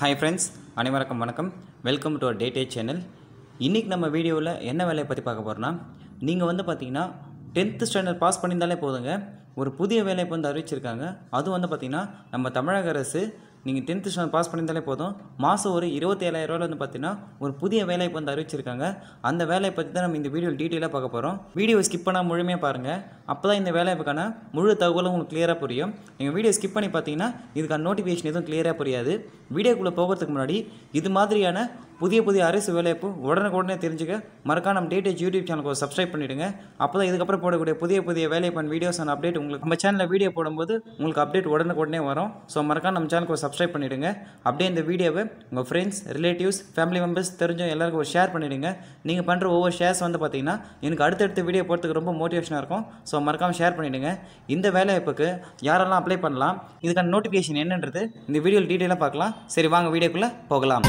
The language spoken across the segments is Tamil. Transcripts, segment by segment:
ஹாய் ஃப்ரெண்ட்ஸ் அனைவருக்கும் வணக்கம் welcome to day day channel இன்றைக்கி நம்ம வீடியோவில் என்ன வேலையை பற்றி பார்க்க போகிறோன்னா நீங்கள் வந்து பார்த்தீங்கன்னா டென்த்து ஸ்டாண்டர்ட் பாஸ் பண்ணியிருந்தாலே போதுங்க ஒரு புதிய வேலை இப்போ வந்து அறிவிச்சிருக்காங்க அதுவும் வந்து பார்த்திங்கன்னா நம்ம தமிழக அரசு நீங்கள் டென்த்து ஸ்டாண்டர்ட் பாஸ் பண்ணியிருந்தாலே போதும் மாதம் ஒரு இருபத்தேழாயிரரூவா வந்து பார்த்தீங்கன்னா ஒரு புதிய வேலை இப்போ வந்து அறிவிச்சிருக்காங்க அந்த வேலையை பற்றி தான் நம்ம இந்த வீடியோ டீட்டெயிலாக பார்க்க போகிறோம் வீடியோ ஸ்கிப் பண்ணால் முழுமையாக பாருங்கள் அப்போ தான் இந்த வேலைக்கான முழு தகவலும் உங்களுக்கு கிளியராக புரியும் நீங்கள் வீடியோ ஸ்கிப் பண்ணி பார்த்தீங்கன்னா இதுக்கான நோட்டிஃபிகேஷன் எதுவும் கிளியராக புரியாது வீடியோக்குள்ளே போகிறதுக்கு முன்னாடி இது மாதிரியான புதிய புதிய அரசு வேலைவாய்ப்பு உடனுக்குடனே தெரிஞ்சுக்க மறக்காம நம்ம டேட்டேஜ் யூடியூப் சேனலுக்கு சப்ஸ்கிரைப் பண்ணிவிடுங்க அப்போ தான் இதுக்கப்புறம் போடக்கூடிய புதிய புதிய வேலைவாய்ப்பு வீடியோஸ் அண்ட் அப்டேட் உங்களுக்கு நம்ம சேனலில் வீடியோ போடும்போது உங்களுக்கு அப்டேட் உடனுக்குடனே வரும் ஸோ மறக்காம நம்ம சேனலுக்கு சப்ஸ்கிரைப் பண்ணிவிடுங்க அப்படியே இந்த வீடியோவை உங்கள் ஃப்ரெண்ட்ஸ் ரிலேட்டிவ்ஸ் ஃபேமிலி மெம்பர்ஸ் தெரிஞ்சவங்க எல்லாருக்கும் ஒரு ஷேர் பண்ணிவிடுங்க நீங்கள் பண்ணுற ஒவ்வொரு ஷேர்ஸ் வந்து பார்த்தீங்கன்னா எனக்கு அடுத்தடுத்த வீடியோ போகிறதுக்கு ரொம்ப மோட்டிவேஷனாக இருக்கும் ஸோ மறக்காம ஷேர் பண்ணிவிடுங்க இந்த வேலைவாய்ப்புக்கு யாரெல்லாம் அப்ளை பண்ணலாம் இதுக்கான நோட்டிஃபிகேஷன் என்னன்றது இந்த வீடியோவில் டீட்டெயிலாக பார்க்கலாம் சரி வாங்க வீடியோக்குள்ளே போகலாம்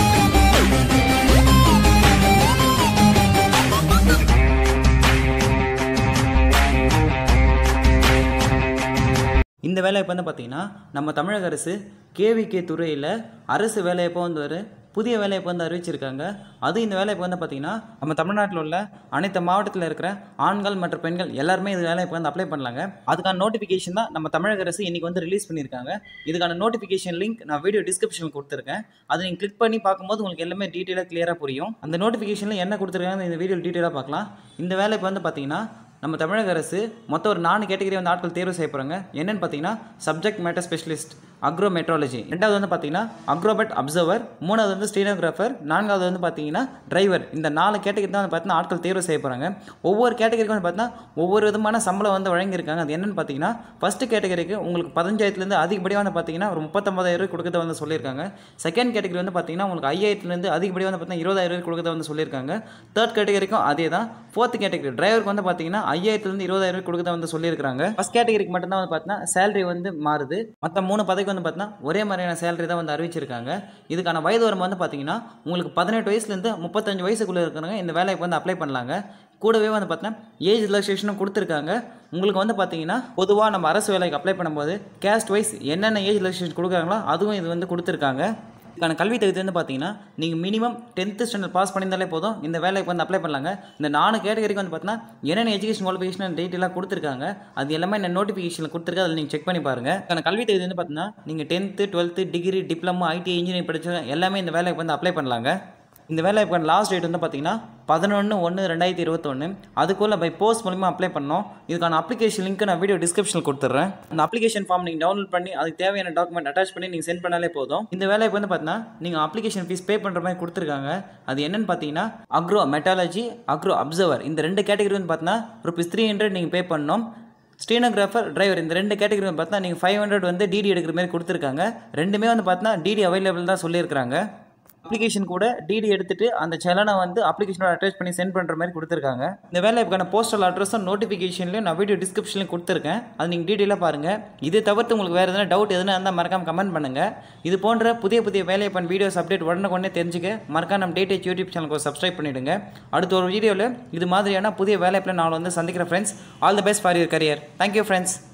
இந்த வேலைவாய்ப்பு வந்து பார்த்திங்கன்னா நம்ம தமிழக அரசு கேவிகே துறையில் அரசு வேலைவாய்ப்பு வந்து ஒரு புதிய வேலைவாய்ப்பு வந்து அறிவிச்சிருக்காங்க அதுவும் இந்த வேலைவாய்ப்பு வந்து பார்த்திங்கன்னா நம்ம தமிழ்நாட்டில் உள்ள அனைத்து மாவட்டத்தில் இருக்கிற ஆண்கள் மற்றும் பெண்கள் எல்லாருமே இது வேலைவாய்ப்பு வந்து அப்ளை பண்ணலாங்க அதுக்கான நோட்டிஃபிகேஷன் தான் நம்ம தமிழக அரசு இன்றைக்கி வந்து ரிலீஸ் பண்ணியிருக்காங்க இதுக்கான நோட்டிஃபிகேஷன் லிங்க் நான் வீடியோ டிஸ்கிரிப்ஷனில் கொடுத்துருக்கேன் அதை நீங்கள் கிளிக் பண்ணி பார்க்கும்போது உங்களுக்கு எல்லாமே டீட்டெயிலாக கிளியராக புரியும் அந்த நோட்டிஃபிகேஷனில் என்ன கொடுத்துருக்காங்க இந்த வீடியோ டீட்டெயிலாக பார்க்கலாம் இந்த வேலைக்கு வந்து பார்த்திங்கன்னா நம்ம தமிழக அரசு மொத்தம் ஒரு நாலு கேட்டகரி வந்து ஆட்கள் தேர்வு செய்ய போகிறாங்க என்னென்னு பார்த்தீங்கன்னா subject matter specialist agro meteorology ரெண்டாவது வந்து பார்த்தீங்கன்னா அக்ரோபெட் அப்சர்வர் மூணாவது வந்து ஸ்டீனோகிராஃபர் நான்காவது வந்து பார்த்தீங்கன்னா டிரைவர் இந்த நாலு கேட்டகரி தான் வந்து பார்த்தீங்கன்னா ஆட்கள் தேர்வு செய்ய போகிறாங்க ஒவ்வொரு கேட்டகரிக்கும் வந்து பார்த்தீங்கன்னா ஒவ்வொரு விதமான சம்பளம் வந்து வழங்கியிருக்காங்க அது என்னென்னு பார்த்தீங்கன்னா ஃபஸ்ட்டு கேட்டகரிக்கு உங்களுக்கு பதினஞ்சாயிரத்துலேருந்து அதிகப்படியாக வந்து பார்த்தீங்கன்னா ஒரு முப்பத்தொம்பதாயிரம் ரூபாய் கொடுக்கறத வந்து சொல்லியிருக்காங்க செகண்ட் கேட்டகரி வந்து பார்த்தீங்கன்னா உங்களுக்கு ஐயாயிரத்துலேருந்து அதிகப்படியாக வந்து பார்த்தீங்கன்னா இருபதாயிரம் ரூபாய் கொடுக்கறத வந்து சொல்லியிருக்காங்க தேர்ட் கேட்டகரிக்கும் அதே தான் ஃபோர்த் கேட்டகரி டிரைவருக்கு வந்து பார்த்தீங்கன்னா ஐயாயிரத்துலேருந்து இருபதாயிரம் ரூபாய் கொடுக்கறத வந்து சொல்லியிருக்காங்க ஃபஸ்ட் கேட்டகரிக்கு மட்டும்தான் வந்து பார்த்தீங்கன்னா சேலரி வந்து மாறுது மற்ற மூணு பதவிக்கு வந்து பார்த்தீங்கன்னா ஒரே மாதிரியான சேலரி தான் வந்து அறிவிச்சிருக்காங்க இதுக்கான வயது வரம்பு வந்து பார்த்தீங்கன்னா உங்களுக்கு பதினெட்டு வயசுலேருந்து முப்பத்தஞ்சு வயசுக்குள்ளே இருக்கிறவங்க இந்த வேலைக்கு வந்து அப்ளை பண்ணலாங்க கூடவே வந்து பார்த்தீங்கன்னா ஏஜ் ரிலாக்ஸேஷனும் கொடுத்துருக்காங்க உங்களுக்கு வந்து பார்த்தீங்கன்னா பொதுவாக நம்ம அரசு வேலைக்கு அப்ளை பண்ணும்போது கேஸ்ட் வைஸ் என்னென்ன ஏஜ் ரிலாக்ஸேஷன் கொடுக்குறாங்களோ அதுவும் இது வந்து கொடுத்துருக்காங்க இதுக்கான கல்வி தகுதி வந்து பார்த்தீங்கன்னா நீங்கள் மினிமம் டென்த்து ஸ்டாண்டர்ட் பாஸ் பண்ணியிருந்தாலே போதும் இந்த வேலைக்கு வந்து அப்ளை பண்ணலாங்க இந்த நாலு கேட்டகரிக்கு வந்து பார்த்தீங்கன்னா என்னென்ன எஜுகேஷன் குவாலிஃபிகேஷன் டீட்டெயிலாக கொடுத்துருக்காங்க அது எல்லாமே இந்த நோட்டிஃபிகேஷனில் கொடுத்துருக்கு அதில் நீங்கள் செக் பண்ணி பாருங்கள் அதுக்கான கல்வி தகுதி வந்து பார்த்தீங்கன்னா நீங்கள் tenth twelfth degree diploma IT engineering படிச்ச எல்லாமே இந்த வேலைக்கு வந்து அப்ளை பண்ணலாங்க இந்த வேலைக்கான லாஸ்ட் டேட் வந்து பார்த்தீங்கன்னா பதினொன்று ஒன்று ரெண்டாயிரத்தி இருபத்தொன்று அதுக்குள்ளே பை போஸ்ட் மூலிமா அப்ளை பண்ணோம் இதுக்கான அப்ளிகேஷன் லிங்க் நான் வீடியோ டிஸ்கிரிப்ஷனில் கொடுத்துட்றேன் அந்த அப்ளிகேஷன் ஃபார்ம் நீங்கள் டவுன்லோட் பண்ணி அதுக்கு தேவையான டாக்குமெண்ட் அட்டாச் பண்ணி நீங்கள் சென்ட் பண்ணாலே போதும் இந்த வேலைக்கு வந்து பார்த்தீங்கன்னா நீங்கள் அப்ளிகேஷன் ஃபீஸ் பே பண்ணுற மாதிரி கொடுத்துருக்காங்க அது என்னன்னு பார்த்தீங்கன்னா அக்ரோ மெட்டாலஜி அக்ரோ அப்சர்வர் இந்த ரெண்டு கேட்டகரி வந்து பார்த்தீங்கன்னா ருபீஸ் த்ரீ ஹண்ட்ரட் நீங்கள் பே பண்ணணும் ஸ்டீனோகிராஃபர் டிரைவர் இந்த ரெண்டு கேட்டகரி வந்து பார்த்தா நீங்கள் ஃபைவ் ஹண்ட்ரட் வந்து டிடி எடுக்கிற மாதிரி கொடுத்துருக்காங்க ரெண்டுமே வந்து பார்த்தீங்கன்னா டிடி அவைலபிள் தான் சொல்லியிருக்காங்க அப்ளிகேஷன் கூட டிடி எடுத்துட்டு அந்த செலனை வந்து அப்ளிகேஷனோட அட்டாச் பண்ணி சென்ட் பண்ணுற மாதிரி கொடுத்துருக்காங்க இந்த வேலைக்கான போஸ்டல் அட்ரஸும் நோட்டிஃபிகேஷன்லையும் நான் வீடியோ டிஸ்கிரிப்ஷன்லையும் கொடுத்துருக்கேன் அது நீங்கள் டீட்டெயிலாக பாருங்கள் இது தவிர்த்து உங்களுக்கு வேறு எதனா டவுட் எதுனா இருந்தால் மறக்காம கமெண்ட் பண்ணுங்கள் இது போன்ற புதிய புதிய வேலைவாய்ப்பான வீடியோஸ் அப்டேட் உடனே தெரிஞ்சுக்க மறக்காம நம்ம டேட்டேஜ் யூடியூப் சேனலுக்கு சப்ஸ்கிரைப் பண்ணிவிடுங்க அடுத்த ஒரு வீடியோவில் இது மாதிரியான புதிய வேலைப்பில் நான் வந்து சந்திக்கிறேன் friends all the best for your career thank you friends